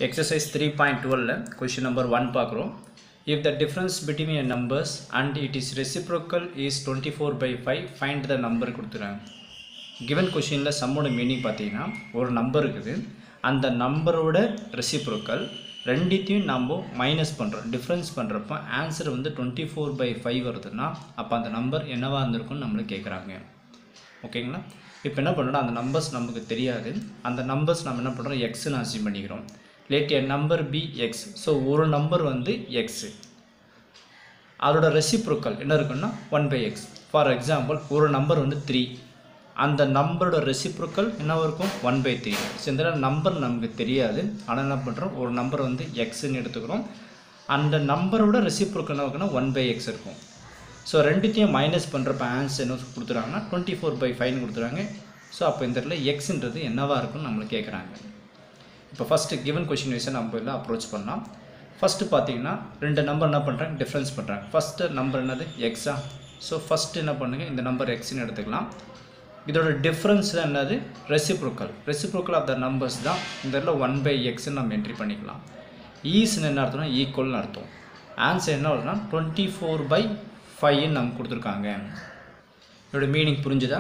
exercise three point டுவெலில் question number one பார்க்குறோம் if the difference between a numbers and it is reciprocal is twenty four by five find the number கொடுத்துறாங்க given கொஷினில் சம்மோட meaning பார்த்தீங்கன்னா ஒரு number இருக்குது அந்த நம்பரோட ரெசிப்ரோக்கல் ரெண்டுத்தையும் நம்ம மைனஸ் பண்ணுறோம் டிஃப்ரென்ஸ் பண்ணுறப்போ ஆன்சர் வந்து டுவெண்ட்டி ஃபோர் பை ஃபைவ் வருதுன்னா அப்போ அந்த நம்பர் என்னவாக இருந்திருக்கும்னு நம்மளை கேட்குறாங்க ஓகேங்களா இப்போ என்ன பண்ணுறோம் அந்த நம்பர்ஸ் நமக்கு தெரியாது அந்த நம்பர்ஸ் நம்ம என்ன பண்ணுறோம் எக்ஸ்னு அசீவ் பண்ணிக்கிறோம் let a number B X so ஒரு நம்பர் வந்து எக்ஸு அதோட ரெசிப்ரோக்கல் என்ன இருக்குன்னா one by X for example ஒரு நம்பர் வந்து த்ரீ அந்த நம்பரோட ரெசிப்ரோக்கல் என்னவா இருக்கும் ஒன் பை த்ரீ ஸோ இந்த நம்பர் நமக்கு தெரியாது ஆனால் என்ன பண்ணுறோம் ஒரு நம்பர் வந்து எக்ஸ்ன்னு எடுத்துக்கிறோம் அந்த நம்பரோட ரெசிப்ரோக்கல் என்ன இருக்குன்னா ஒன் பை எக்ஸ் இருக்கும் ஸோ ரெண்டுத்தையும் மைனஸ் பண்ணுறப்ப ஆன்சர் என்ன கொடுத்துறாங்கன்னா டுவெண்ட்டி ஃபோர் பை ஃபைவ்னு கொடுத்துறாங்க ஸோ அப்போ இந்த இடத்துல எக்ஸுன்றது என்னவா இருக்கும்னு நம்மளை கேட்குறாங்க இப்போ ஃபஸ்ட்டு கிவன் கொஷின் வைஸை நம்ம இதில் அப்ரோச் பண்ணலாம் ஃபஸ்ட்டு பார்த்தீங்கன்னா ரெண்டு நம்பர் என்ன பண்ணுறாங்க டிஃப்ரென்ஸ் பண்ணுறாங்க ஃபஸ்ட்டு நம்பர் என்னது எக்ஸா ஸோ ஃபஸ்ட்டு என்ன பண்ணுங்க இந்த நம்பர் எக்ஸ்னு எடுத்துக்கலாம் இதோட டிஃப்ரென்ஸ் தான் என்னது reciprocal reciprocal of the numbers தான் இந்த இடத்துல ஒன் பை எக்ஸ்ன்னு நம்ம என்ட்ரி பண்ணிக்கலாம் ஈஸ்ன்னு என்ன அர்த்தம்னா ஈக்குவல்னு அர்த்தம் ஆன்சர் என்ன வருதுன்னா டுவெண்ட்டி ஃபோர் பை ஃபைவ்னு நம்ம கொடுத்துருக்காங்க இதோட மீனிங் புரிஞ்சுதா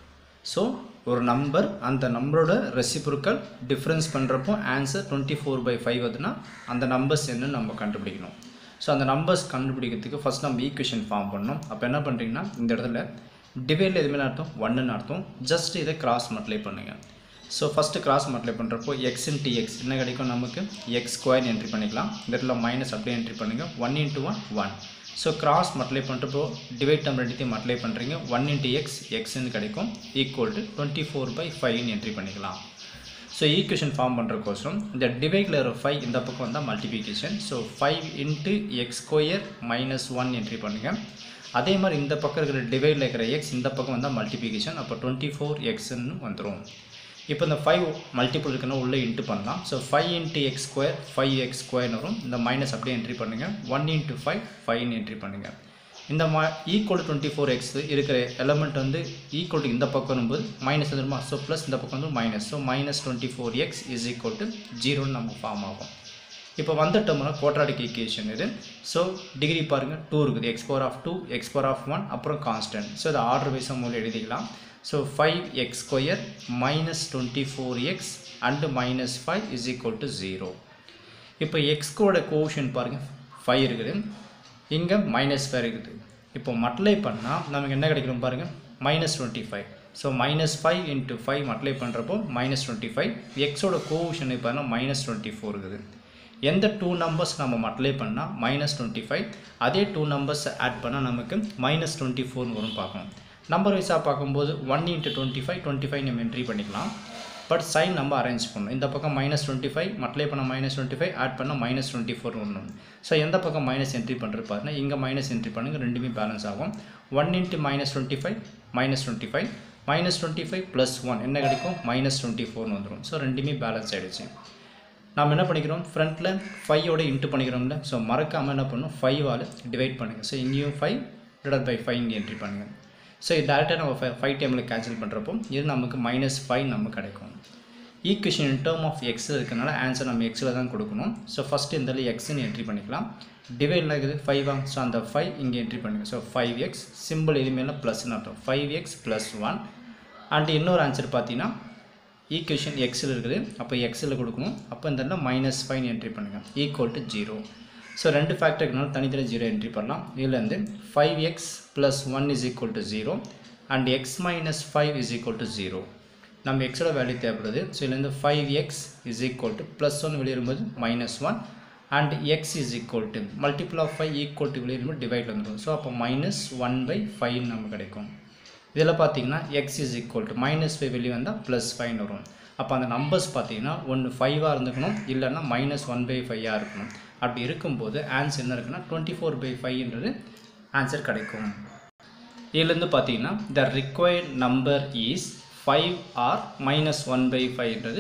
ஸோ ஒரு நம்பர் அந்த நம்பரோட ரெசிப்ரோக்கல் டிஃப்ரென்ஸ் பண்ணுறப்போ answer twenty four by five வருதுன்னா அந்த நம்பர்ஸ் என்னன்னு நம்ம கண்டுபிடிக்கணும் ஸோ அந்த நம்பர்ஸ் கண்டுபிடிக்கிறதுக்கு ஃபஸ்ட் நம்ம ஈக்குவேஷன் ஃபார்ம் பண்ணணும் அப்போ என்ன பண்ணுறீங்கன்னா இந்த இடத்துல டிவைடில் எதுவுமே அர்த்தம் ஒன்றுன்னு அர்த்தம் ஜஸ்ட் இதை கிராஸ் மல்டிப்ளை பண்ணுங்கள் ஸோ ஃபஸ்ட்டு கிராஸ் மல்டிப்ளை பண்ணுறப்போ எக்ஸ் இன்ட்டு எக்ஸ் என்ன கிடைக்கும் நமக்கு எக்ஸ் ஸ்கொயர் என்ட்ரி பண்ணிக்கலாம் இந்த இடத்துல மைனஸ் அப்படியே என்ட்ரி பண்ணுங்கள் one into one one so cross multiply பண்ணுறப்போ டிவைட் நம்ம ரெண்டுத்தையும் மல்டிப்ளை பண்ணுறீங்க ஒன் இன்ட்டு எக்ஸ் எக்ஸ்ன்னு கிடைக்கும் equal to twenty four by ஃபைவ்னு என்ட்ரி பண்ணிக்கலாம் ஸோ ஈக்குவேஷன் ஃபார்ம் பண்ணுறக்கோசரம் இந்த டிவைடில் ஒரு ஃபைவ் இந்த பக்கம் வந்தால் multiplication so five into X square minus one entry பண்ணுங்கள் அதே மாதிரி இந்த பக்கம் இருக்கிற டிவைடில் இருக்கிற எக்ஸ் இந்த பக்கம் வந்தால் மல்டிபிகேஷன் அப்போ டுவெண்ட்டி ஃபோர் எக்ஸ்ன்னு வந்துடும் இப்போ இந்த ஃபைவ் மல்டிபிள் இருக்குன்னா உள்ளே இன்ட்டு பண்ணலாம் so five into X square five X ஸ்கொயர்னு வரும் இந்த மைனஸ் அப்படியே என்ட்ரி பண்ணுங்கள் ஒன் இன்ட்டு ஃபைவ் ஃபைவ்னு என்ட்ரி பண்ணுங்கள் இந்த மா ஈக்குவல் டுவெண்ட்டி ஃபோர் எக்ஸ் இருக்கிற எலமெண்ட் வந்து ஈக்குவல் டு இந்த பக்கம் வரும்போது மைனஸ் வந்துருமா ஸோ ப்ளஸ் இந்த பக்கம் வந்து minus so minus twenty four X is equal to ஜீரோன்னு நமக்கு ஃபார்ம் ஆகும் இப்போ வந்துட்டோம்னா குவாட்ராடிக் ஈக்குவேஷன் இது ஸோ டிகிரி பாருங்கள் டூ இருக்குது X power of two X power of one அப்புறம் கான்ஸ்டன்ட் ஸோ இதை ஆர்டர் வைஸாக மூலம் எழுதிக்கலாம் so five X square minus twenty four X and minus five is equal to zero இப்போ எக்ஸ்கோட கோஷன் பாருங்கள் ஃபைவ் இருக்குது இங்கே மைனஸ் ஃபைவ் இருக்குது இப்போ மட்லை பண்ணால் நமக்கு என்ன கிடைக்கணும் பாருங்கள் minus twenty five so minus five into five multiply பண்ணுறப்போ மைனஸ் டுவெண்ட்டி ஃபைவ் எக்ஸோட கோஷன் பார்த்தீங்கன்னா மைனஸ் டுவெண்ட்டி ஃபோர் இருக்குது எந்த டூ நம்பர்ஸ் நம்ம மல்டிப்ளை பண்ணால் மைனஸ் டுவெண்ட்டி ஃபைவ் அதே டூ நம்பர்ஸ் ஆட் பண்ணால் நமக்கு மைனஸ் டுவெண்ட்டி ஃபோர்னு வரும் பார்க்கணும் நம்பர் வைஸாக பார்க்கும்போது one into twenty five twenty five நம்ம என்ட்ரி பண்ணிக்கலாம் பட் சைன் நம்ம அரேஞ்ச் பண்ணணும் இந்த பக்கம் மைனஸ் டுவெண்ட்டி ஃபைவ் மல்டிப்ளை பண்ண மைனஸ் டுவெண்ட்டி ஃபைவ் ஆட் பண்ணால் மைனஸ் டுவெண்ட்டி ஃபோர் ஒன்று ஸோ எந்த பக்கம் மைனஸ் என்ட்ரி பண்ணுறது பாருங்க இங்கே மைனஸ் என்ட்ரி பண்ணுங்கள் ரெண்டுமே பேலன்ஸ் ஆகும் one into minus twenty five minus twenty five minus twenty five plus one என்ன கிடைக்கும் மைனஸ் டுவெண்ட்டி ஃபோர்னு வந்துடும் ஸோ ரெண்டுமே பேலன்ஸ் ஆகிடுச்சு நம்ம என்ன பண்ணிக்கிறோம் ஃப்ரண்ட்டில் ஃபைவோட இன்ட்டு பண்ணிக்கிறோம்ல ஸோ மறக்காமல் என்ன பண்ணணும் ஃபைவால் டிவைட் பண்ணுங்கள் ஸோ இங்கேயும் ஃபைவ் டிவைட் பை ஃபைவ் இங்கே என்ட்ரி பண்ணுங்கள் ஸோ இது டேரெக்டாக நம்ம ஃபை ஃபைவ் டைமில் கேன்சல் பண்ணுறப்போ இது நமக்கு மைனஸ் ஃபைவ் நமக்கு கிடைக்கும் equation in term of X இருக்கனால ஆன்சர் நம்ம எக்ஸில் தான் கொடுக்கணும் ஸோ ஃபஸ்ட்டு இந்த எக்ஸ்ன்னு என்ட்ரி பண்ணிக்கலாம் டிவைடில் இருக்குது ஃபைவா ஸோ அந்த ஃபைவ் இங்கே என்ட்ரி பண்ணுங்கள் ஸோ ஃபைவ் எக்ஸ் சிம்பிள் எதுவுமே ப்ளஸ்ன்னு அர்த்தம் five X plus one and இன்னொரு ஆன்சர் பார்த்தீங்கன்னா ஈக்குவேஷன் எக்ஸில் இருக்குது அப்போ எக்ஸில் கொடுக்கணும் அப்போ இந்த இடத்துல மைனஸ் ஃபைவ் என்ட்ரி பண்ணுங்கள் ஈக்குவல் டு ஜீரோ ஸோ ரெண்டு ஃபேக்டருக்குனால தனித்தனி ஜீரோ என்ட்ரி பண்ணலாம் இதுலேருந்து five X plus one is equal to zero and X minus five is equal to zero நம்ம எக்ஸோட வேல்யூ தேவைப்படுது ஸோ இதுலேருந்து five X is equal to plus one வெளியேறும்போது minus one and X is equal to multiple of five equal to வெளியேறும்போது divide வந்துடும் so அப்போ minus one by five நமக்கு கிடைக்கும் இதில் பார்த்தீங்கன்னா X is equal to minus five வெளியே வந்தால் ப்ளஸ் ஃபைவ் வரும் அப்போ அந்த நம்பர்ஸ் பார்த்தீங்கன்னா ஒன்று ஃபைவாக இருந்துக்கணும் இல்லைன்னா மைனஸ் ஒன் பை ஃபைவாக இருக்கணும் அப்படி இருக்கும்போது ஆன்சர் என்ன இருக்குன்னா டுவெண்ட்டி ஃபோர் பை ஃபைவ்ன்றது ஆன்சர் கிடைக்கும் இதுலேருந்து பார்த்தீங்கன்னா the required number is five or minus one by ஃபைவ்ன்றது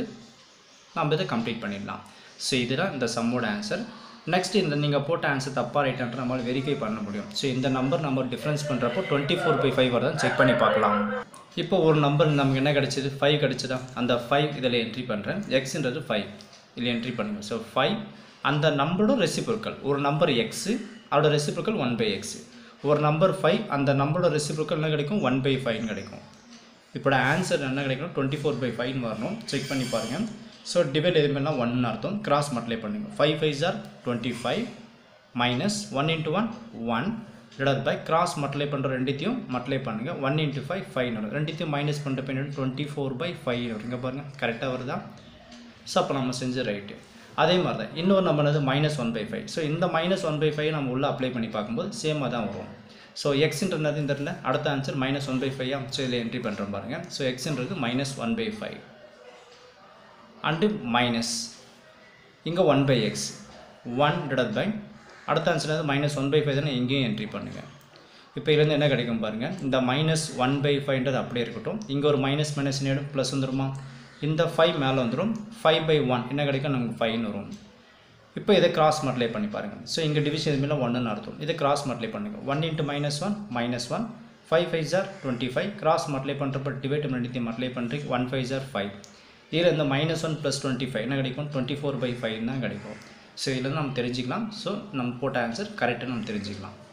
நம்ம இதை கம்ப்ளீட் பண்ணிடலாம் ஸோ இதுதான் இந்த சம்மோட ஆன்சர் நெக்ஸ்ட் இந்த நீங்கள் போட்ட ஆன்சர் தப்பாக ரைட்டான்ற நம்மளால் வெரிஃபை பண்ண முடியும் ஸோ இந்த நம்பர் நம்ம டிஃப்ரென்ஸ் பண்ணுறப்போ டுவெண்ட்டி ஃபோர் பை ஃபைவ் வருதான் செக் பண்ணி பார்க்கலாம் இப்போ ஒரு நம்பர் நமக்கு என்ன கிடச்சிது ஃபைவ் கிடச்சிதா அந்த ஃபைவ் இதில் என்ட்ரி பண்ணுறேன் எக்ஸ்ன்றது ஃபைவ் இதில் என்ட்ரி பண்ணுங்கள் ஸோ ஃபைவ் அந்த நம்பரோட ரெசிப்ரோக்கல் ஒரு நம்பர் எக்ஸு அதோட ரெசிப்ரோக்கல் ஒன் பை எக்ஸு ஒரு நம்பர் ஃபைவ் அந்த நம்பரோட ரெசிப்ரோக்கல் என்ன கிடைக்கும் ஒன் பை ஃபைவ்னு கிடைக்கும் இப்போட ஆன்சர் என்ன கிடைக்கும் டுவெண்ட்டி ஃபோர் பை ஃபைவ்னு வரணும் செக் பண்ணி பாருங்கள் ஸோ டிவைட் எதுவுமேலாம் ஒன்னு அர்த்தம் கிராஸ் மல்டிப்ளை பண்ணுங்க five five or twenty five minus one into one one divide by cross multiply பண்ணுற ரெண்டுத்தையும் மல்டிப்ளை பண்ணுங்கள் ஒன் இன்ட்டு ஃபைவ் ஃபைவ் வரும் ரெண்டுத்தையும் மைனஸ் பண்ணுற பின்னாடி டுவெண்ட்டி ஃபோர் பை ஃபைவ் வரும் இங்கே பாருங்கள் கரெக்டாக வருதா ஸோ அப்போ நம்ம செஞ்ச ரைட்டு அதே மாதிரி தான் இன்னொரு நம்ம என்னது minus one by five so இந்த மைனஸ் ஒன் பை ஃபைவ் நம்ம உள்ளே அப்ளை பண்ணி பார்க்கும்போது சேமாக தான் வரும் ஸோ எக்ஸ்ன்றது இந்த இடத்துல அடுத்த answer minus one by five so இதில் என்ட்ரி பண்ணுறோம் பாருங்கள் ஸோ எக்ஸ்ன்றது minus one by five and minus இங்கே one by X one divide by அடுத்த ஆன்சர் வந்து மைனஸ் ஒன் பை ஃபைவ் தானே இங்கேயும் என்ட்ரி பண்ணுங்கள் இப்போ இதுலேருந்து என்ன கிடைக்கும் பாருங்கள் இந்த மைனஸ் ஒன் பை ஃபைவ்ன்றது அப்படியே இருக்கட்டும் இங்கே ஒரு மைனஸ் மைனஸ் நேடும் ப்ளஸ் வந்துருமா இந்த ஃபைவ் மேலே வந்துடும் ஃபைவ் பை ஒன் என்ன கிடைக்கும் நமக்கு ஃபைவ்னு வரும் இப்போ இதை கிராஸ் மல்டிப்ளை பண்ணி பாருங்கள் ஸோ இங்கே டிவிஷன் இதுமாதிரி ஒன்றுன்னு அர்த்தம் இதை கிராஸ் மல்டிப்ளை பண்ணுங்கள் one into minus one minus one five five ஜார் டுவெண்ட்டி ஃபைவ் கிராஸ் மல்டிப்ளை பண்ணுறப்ப டிவைட் ரெண்டுத்தையும் மல்டிப்ளை பண்ணுறீங்க ஒன் ஃபைவ் ஜார் ஃபைவ் இதில் இந்த minus one plus twenty five என்ன கிடைக்கும் டுவெண்ட்டி ஃபோர் பை ஃபைவ் தான் கிடைக்கும் ஸோ இதில் நம்ம தெரிஞ்சுக்கலாம் ஸோ நம்ம போட்ட ஆன்சர் கரெக்டாக நம்ம தெரிஞ்சுக்கலாம்